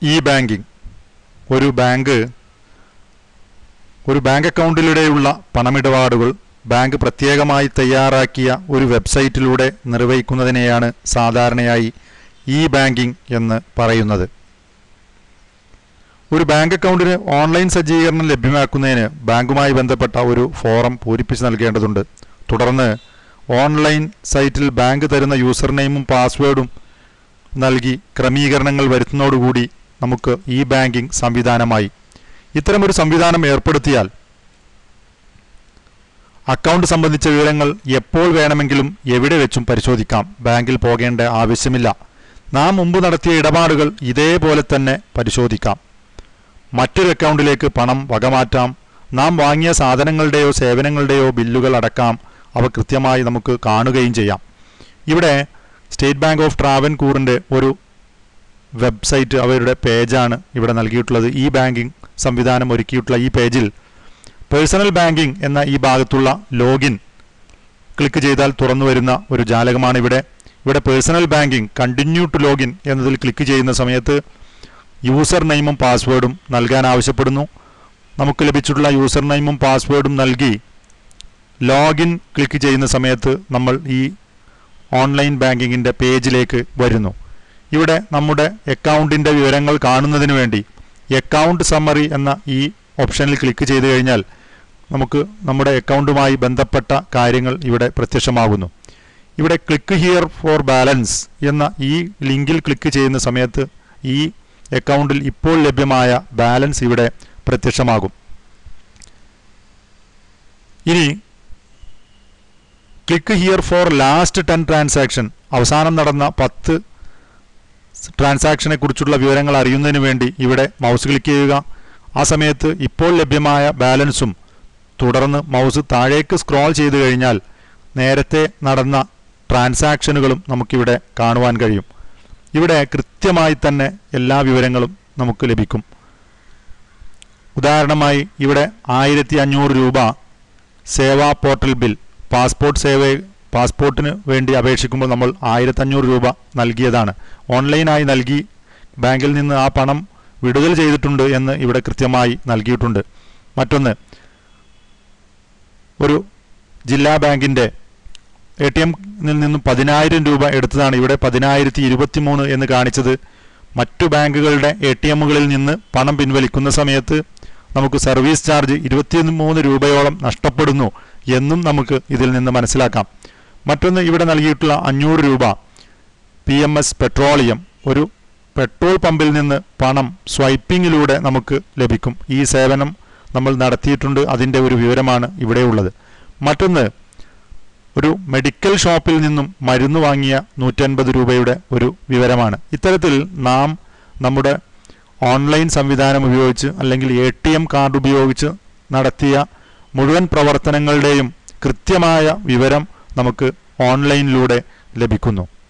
E banking ഒരു bank ഒരു bank അക്കൗണ്ടിലൂടെയുള്ള പണമിടപാടുകൾ ബാങ്ക് പ്രത്യേകമായി തയ്യാറാക്കിയ ഒരു വെബ്സൈറ്റിലൂടെ നിർവഹിക്കുന്നതിനെയാണ് സാധാരണയായി ഇ ബാങ്കിംഗ് എന്ന് പറയുന്നത് ഒരു ബാങ്ക് അക്കൗണ്ടിന് ഓൺലൈൻ സജ്ജീകരണം ലഭ്യമാക്കുന്നതിന് ബാങ്കുമായി ബന്ധപ്പെട്ട ഒരു ഫോറം പൂരിപ്പിച്ച് നൽകേണ്ടതുണ്ട് തുടർന്ന് ഓൺലൈൻ സൈറ്റിൽ ബാങ്ക് തരുന്ന യൂസർ നെയിമും പാസ്വേഡും നൽകി ക്രമീകരണങ്ങൾ വരുത്തുന്നതോടുകൂടി നമുക്ക് ഇ ബാങ്കിംഗ് സംവിധാനമായി ഇത്തരമൊരു സംവിധാനം ഏർപ്പെടുത്തിയാൽ അക്കൗണ്ട് സംബന്ധിച്ച വിവരങ്ങൾ എപ്പോൾ വേണമെങ്കിലും എവിടെ വെച്ചും പരിശോധിക്കാം ബാങ്കിൽ പോകേണ്ട ആവശ്യമില്ല നാം മുമ്പ് നടത്തിയ ഇടപാടുകൾ ഇതേപോലെ തന്നെ പരിശോധിക്കാം മറ്റൊരു അക്കൗണ്ടിലേക്ക് പണം വകമാറ്റാം നാം വാങ്ങിയ സാധനങ്ങളുടെയോ സേവനങ്ങളുടെയോ ബില്ലുകൾ അടക്കാം അവ കൃത്യമായി നമുക്ക് കാണുകയും ചെയ്യാം ഇവിടെ സ്റ്റേറ്റ് ബാങ്ക് ഓഫ് ട്രാവൻകൂറിൻ്റെ ഒരു വെബ്സൈറ്റ് അവരുടെ പേജാണ് ഇവിടെ നൽകിയിട്ടുള്ളത് ഇ ബാങ്കിംഗ് സംവിധാനം ഒരുക്കിയിട്ടുള്ള ഈ പേജിൽ പേഴ്സണൽ ബാങ്കിംഗ് എന്ന ഈ ഭാഗത്തുള്ള ലോഗിൻ ക്ലിക്ക് ചെയ്താൽ തുറന്നു വരുന്ന ഒരു ജാലകമാണ് ഇവിടെ ഇവിടെ personal banking continue to login എന്നതിൽ ക്ലിക്ക് ചെയ്യുന്ന സമയത്ത് യൂസർ നെയിമും പാസ്വേഡും നൽകാൻ ആവശ്യപ്പെടുന്നു നമുക്ക് ലഭിച്ചിട്ടുള്ള യൂസർ നെയിമും പാസ്വേഡും നൽകി ലോഗിൻ ക്ലിക്ക് ചെയ്യുന്ന സമയത്ത് നമ്മൾ ഈ ഓൺലൈൻ ബാങ്കിങ്ങിൻ്റെ പേജിലേക്ക് വരുന്നു ഇവിടെ നമ്മുടെ അക്കൗണ്ടിൻ്റെ വിവരങ്ങൾ കാണുന്നതിന് വേണ്ടി അക്കൗണ്ട് സമ്മറി എന്ന ഈ ഓപ്ഷനിൽ ക്ലിക്ക് ചെയ്ത് കഴിഞ്ഞാൽ നമുക്ക് നമ്മുടെ അക്കൗണ്ടുമായി ബന്ധപ്പെട്ട കാര്യങ്ങൾ ഇവിടെ പ്രത്യക്ഷമാകുന്നു ഇവിടെ ക്ലിക്ക് ഹിയർ ഫോർ ബാലൻസ് എന്ന ഈ ലിങ്കിൽ ക്ലിക്ക് ചെയ്യുന്ന സമയത്ത് ഈ അക്കൗണ്ടിൽ ഇപ്പോൾ ലഭ്യമായ ബാലൻസ് ഇവിടെ പ്രത്യക്ഷമാകും ഇനി click here for last ten transaction അവസാനം നടന്ന പത്ത് ട്രാൻസാക്ഷനെ കുറിച്ചുള്ള വിവരങ്ങൾ അറിയുന്നതിന് വേണ്ടി ഇവിടെ മൗസ് ക്ലിക്ക് ചെയ്യുക ആ സമയത്ത് ഇപ്പോൾ ലഭ്യമായ ബാലൻസും തുടർന്ന് മൗസ് താഴേക്ക് സ്ക്രോൾ ചെയ്തു കഴിഞ്ഞാൽ നേരത്തെ നടന്ന ട്രാൻസാക്ഷനുകളും നമുക്കിവിടെ കാണുവാൻ കഴിയും ഇവിടെ കൃത്യമായി തന്നെ എല്ലാ വിവരങ്ങളും നമുക്ക് ലഭിക്കും ഉദാഹരണമായി ഇവിടെ ആയിരത്തി അഞ്ഞൂറ് രൂപ Seva portal bill passport Seva പാസ്പോർട്ടിന് വേണ്ടി അപേക്ഷിക്കുമ്പോൾ നമ്മൾ ആയിരത്തഞ്ഞൂറ് രൂപ നൽകിയതാണ് ഓൺലൈനായി നൽകി ബാങ്കിൽ നിന്ന് ആ പണം വിടുതൽ ചെയ്തിട്ടുണ്ട് എന്ന് ഇവിടെ കൃത്യമായി നൽകിയിട്ടുണ്ട് മറ്റൊന്ന് ഒരു ജില്ലാ ബാങ്കിൻ്റെ എ ടി എമ്മിൽ നിന്നും പതിനായിരം രൂപ എടുത്തതാണ് ഇവിടെ പതിനായിരത്തി ഇരുപത്തി മൂന്ന് എന്ന് കാണിച്ചത് മറ്റു ബാങ്കുകളുടെ എ ടി എമ്മുകളിൽ നിന്ന് പണം പിൻവലിക്കുന്ന സമയത്ത് നമുക്ക് സർവീസ് ചാർജ് ഇരുപത്തി മൂന്ന് രൂപയോളം നഷ്ടപ്പെടുന്നു എന്നും നമുക്ക് ഇതിൽ നിന്ന് മനസ്സിലാക്കാം മറ്റൊന്ന് ഇവിടെ നൽകിയിട്ടുള്ള അഞ്ഞൂറ് രൂപ പി എം എസ് പെട്രോളിയം ഒരു പെട്രോൾ പമ്പിൽ നിന്ന് പണം സ്വൈപ്പിങ്ങിലൂടെ നമുക്ക് ലഭിക്കും ഈ സേവനം നമ്മൾ നടത്തിയിട്ടുണ്ട് അതിൻ്റെ ഒരു വിവരമാണ് ഇവിടെയുള്ളത് മറ്റൊന്ന് ഒരു മെഡിക്കൽ ഷോപ്പിൽ നിന്നും മരുന്ന് വാങ്ങിയ നൂറ്റൻപത് രൂപയുടെ ഒരു വിവരമാണ് ഇത്തരത്തിൽ നാം നമ്മുടെ ഓൺലൈൻ സംവിധാനം ഉപയോഗിച്ച് അല്ലെങ്കിൽ എ ടി എം കാർഡ് ഉപയോഗിച്ച് നടത്തിയ മുഴുവൻ പ്രവർത്തനങ്ങളുടെയും കൃത്യമായ വിവരം നമുക്ക് ഓൺലൈനിലൂടെ ലഭിക്കുന്നു